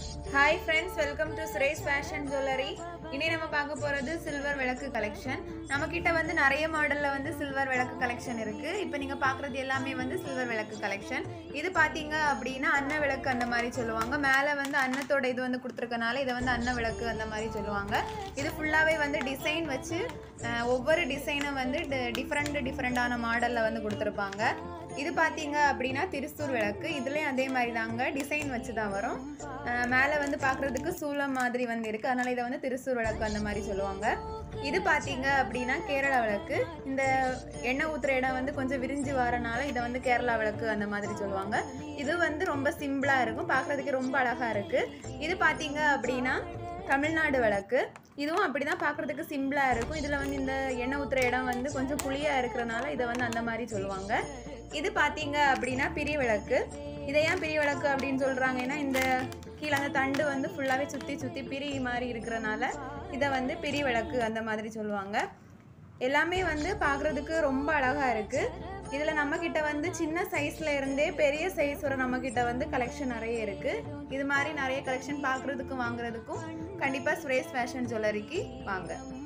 hi friends welcome to Suresh fashion jewellery இனி நம்ம பார்க்க போகிறது சில்வர் விளக்கு கலெக்ஷன் நம்ம கிட்ட வந்து நிறைய மாடலில் வந்து சில்வர் விளக்கு கலெக்ஷன் இருக்கு இப்போ நீங்கள் பார்க்குறது எல்லாமே வந்து சில்வர் விளக்கு கலெக்ஷன் இது பார்த்தீங்க அப்படின்னா அன்ன விளக்கு அந்த மாதிரி சொல்லுவாங்க மேலே வந்து அன்னத்தோட இது வந்து கொடுத்துருக்கனால இதை வந்து அன்ன விளக்கு அந்த மாதிரி சொல்லுவாங்க இது ஃபுல்லாகவே வந்து டிசைன் வச்சு அஹ், ஒவ்வொரு டிசைனும் வந்து டிஃப்ரெண்ட் டிஃப்ரெண்டான மாடலில் வந்து கொடுத்துருப்பாங்க இது பார்த்தீங்க அப்படின்னா திருச்சூர் விளக்கு இதுலேயும் அதே மாதிரி தாங்க டிசைன் வச்சு தான் வரும் அஹ் மேலே வந்து பார்க்குறதுக்கு சூளம் மாதிரி வந்து இருக்குது அதனால் இதை வந்து திருச்சூர் விளக்கு அந்த மாதிரி சொல்லுவாங்க இது பார்த்தீங்க அப்படின்னா கேரளா விளக்கு இந்த எண்ணெய் ஊற்றுற இடம் வந்து கொஞ்சம் விரிஞ்சு வரனால இதை வந்து கேரளா விளக்கு அந்த மாதிரி சொல்லுவாங்க இது வந்து ரொம்ப சிம்பிளாக இருக்கும் பார்க்குறதுக்கு ரொம்ப அழகாக இருக்குது இது பார்த்தீங்க அப்படின்னா தமிழ்நாடு விளக்கு இதுவும் அப்படி தான் பார்க்குறதுக்கு சிம்பிளாக இருக்கும் இதில் வந்து இந்த எண்ணெய் ஊற்றுற இடம் வந்து கொஞ்சம் குழியாக இருக்கிறனால இதை வந்து அந்த மாதிரி சொல்லுவாங்க இது பார்த்தீங்க அப்படின்னா பிரி விளக்கு இதை ஏன் பிரி விளக்கு அப்படின்னு சொல்கிறாங்க ஏன்னா இந்த கீழே அந்த தண்டு வந்து ஃபுல்லாகவே சுற்றி சுற்றி பிரி மாதிரி இருக்கிறனால இதை வந்து பிரி விளக்கு அந்த மாதிரி சொல்லுவாங்க எல்லாமே வந்து பார்க்குறதுக்கு ரொம்ப அழகாக இருக்குது இதில் நம்மக்கிட்ட வந்து சின்ன சைஸில் இருந்தே பெரிய சைஸ் வரை நம்மக்கிட்ட வந்து கலெக்ஷன் நிறைய இருக்குது இது மாதிரி நிறைய கலெக்ஷன் பார்க்குறதுக்கும் வாங்குறதுக்கும் கண்டிப்பாக சுரேஷ் ஃபேஷன் ஜுவல்லரிக்கு வாங்க